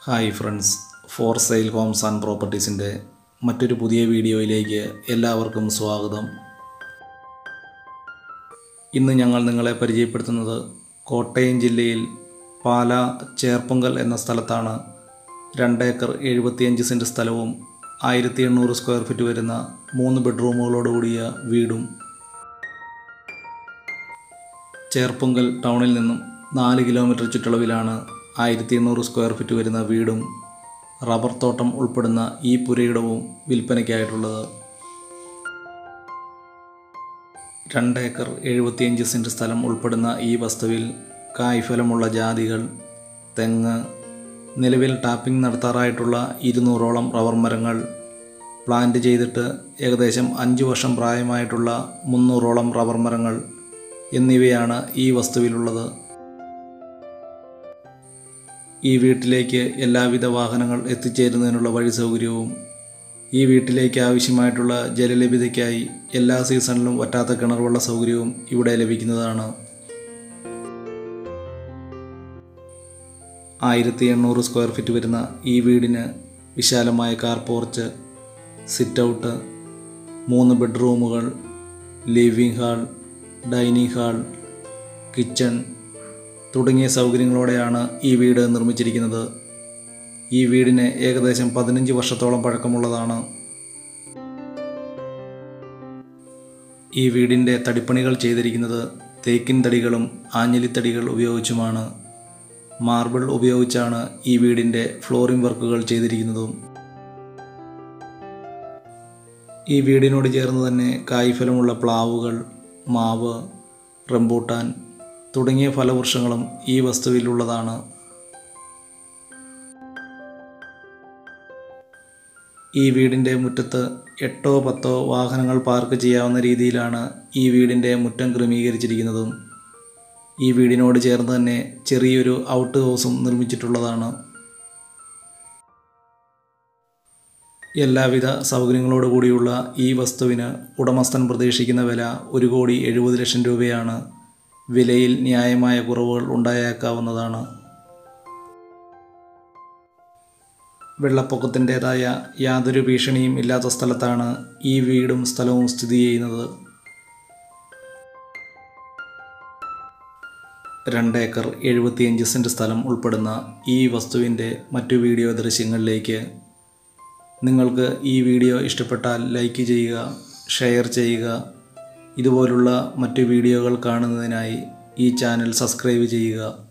hi friends for sale homes and പ്രോപ്പർട്ടീസിൻ്റെ മറ്റൊരു പുതിയ വീഡിയോയിലേക്ക് എല്ലാവർക്കും സ്വാഗതം ഇന്ന് ഞങ്ങൾ നിങ്ങളെ പരിചയപ്പെടുത്തുന്നത് കോട്ടയം ജില്ലയിൽ പാല ചേർപ്പുങ്കൽ എന്ന സ്ഥലത്താണ് രണ്ടേക്കർ എഴുപത്തിയഞ്ച് സെൻറ്റ് സ്ഥലവും ആയിരത്തി എണ്ണൂറ് സ്ക്വയർ ഫീറ്റ് വരുന്ന മൂന്ന് ബെഡ്റൂമുകളോട് കൂടിയ വീടും ചേർപ്പുങ്കൽ ടൗണിൽ നിന്നും നാല് കിലോമീറ്റർ ചുറ്റളവിലാണ് ആയിരത്തി എണ്ണൂറ് സ്ക്വയർ ഫീറ്റ് വരുന്ന വീടും റബ്ബർ തോട്ടം ഉൾപ്പെടുന്ന ഈ പുരയിടവും വിൽപ്പനയ്ക്കായിട്ടുള്ളത് രണ്ട് ഏക്കർ എഴുപത്തിയഞ്ച് സെൻറ്റ് സ്ഥലം ഉൾപ്പെടുന്ന ഈ വസ്തുവിൽ കായ്ഫലമുള്ള ജാതികൾ തെങ്ങ് നിലവിൽ ടാപ്പിംഗ് നടത്താറായിട്ടുള്ള ഇരുന്നൂറോളം റബ്ബർ മരങ്ങൾ പ്ലാന്റ് ചെയ്തിട്ട് ഏകദേശം അഞ്ച് വർഷം പ്രായമായിട്ടുള്ള മുന്നൂറോളം റബ്ബർ മരങ്ങൾ എന്നിവയാണ് ഈ വസ്തുവിലുള്ളത് ഈ വീട്ടിലേക്ക് എല്ലാവിധ വാഹനങ്ങൾ എത്തിച്ചേരുന്നതിനുള്ള വഴി സൗകര്യവും ഈ വീട്ടിലേക്ക് ആവശ്യമായിട്ടുള്ള ജലലഭ്യതയ്ക്കായി എല്ലാ സീസണിലും വറ്റാത്ത കിണർവെള്ള സൗകര്യവും ഇവിടെ ലഭിക്കുന്നതാണ് ആയിരത്തി എണ്ണൂറ് സ്ക്വയർ ഫീറ്റ് വരുന്ന ഈ വീടിന് വിശാലമായ കാർ പോർച്ച് സിറ്റ് ഔട്ട് മൂന്ന് ബെഡ്റൂമുകൾ living hall dining hall kitchen തുടങ്ങിയ സൗകര്യങ്ങളോടെയാണ് ഈ വീട് നിർമ്മിച്ചിരിക്കുന്നത് ഈ വീടിന് ഏകദേശം പതിനഞ്ച് വർഷത്തോളം പഴക്കമുള്ളതാണ് ഈ വീടിൻ്റെ തടിപ്പണികൾ ചെയ്തിരിക്കുന്നത് തേക്കിൻ തടികളും ആഞ്ഞിലിത്തടികൾ ഉപയോഗിച്ചുമാണ് മാർബിൾ ഉപയോഗിച്ചാണ് ഈ വീടിൻ്റെ ഫ്ലോറിംഗ് വർക്കുകൾ ചെയ്തിരിക്കുന്നതും ഈ വീടിനോട് ചേർന്ന് തന്നെ കായ്ഫലമുള്ള പ്ലാവുകൾ മാവ് റംബൂട്ടാൻ തുടങ്ങിയ ഫലവൃക്ഷങ്ങളും ഈ വസ്തുവിലുള്ളതാണ് ഈ വീടിൻ്റെ മുറ്റത്ത് എട്ടോ പത്തോ വാഹനങ്ങൾ പാർക്ക് ചെയ്യാവുന്ന രീതിയിലാണ് ഈ വീടിൻ്റെ മുറ്റം ക്രമീകരിച്ചിരിക്കുന്നതും ഈ വീടിനോട് ചേർന്ന് തന്നെ ചെറിയൊരു ഔട്ട് ഹൗസും നിർമ്മിച്ചിട്ടുള്ളതാണ് എല്ലാവിധ സൗകര്യങ്ങളോടു കൂടിയുള്ള ഈ വസ്തുവിന് ഉടമസ്ഥൻ പ്രതീക്ഷിക്കുന്ന വില ഒരു കോടി എഴുപത് ലക്ഷം രൂപയാണ് വിലയിൽ ന്യായമായ കുറവുകൾ ഉണ്ടായേക്കാവുന്നതാണ് വെള്ളപ്പൊക്കത്തിൻ്റേതായ യാതൊരു ഭീഷണിയും ഇല്ലാത്ത സ്ഥലത്താണ് ഈ വീടും സ്ഥലവും സ്ഥിതി ചെയ്യുന്നത് രണ്ട് ഏക്കർ എഴുപത്തിയഞ്ച് സെൻറ്റ് സ്ഥലം ഉൾപ്പെടുന്ന ഈ വസ്തുവിൻ്റെ മറ്റു വീഡിയോ ദൃശ്യങ്ങളിലേക്ക് നിങ്ങൾക്ക് ഈ വീഡിയോ ഇഷ്ടപ്പെട്ടാൽ ലൈക്ക് ചെയ്യുക ഷെയർ ചെയ്യുക ഇതുപോലുള്ള മറ്റു വീഡിയോകൾ കാണുന്നതിനായി ഈ ചാനൽ സബ്സ്ക്രൈബ് ചെയ്യുക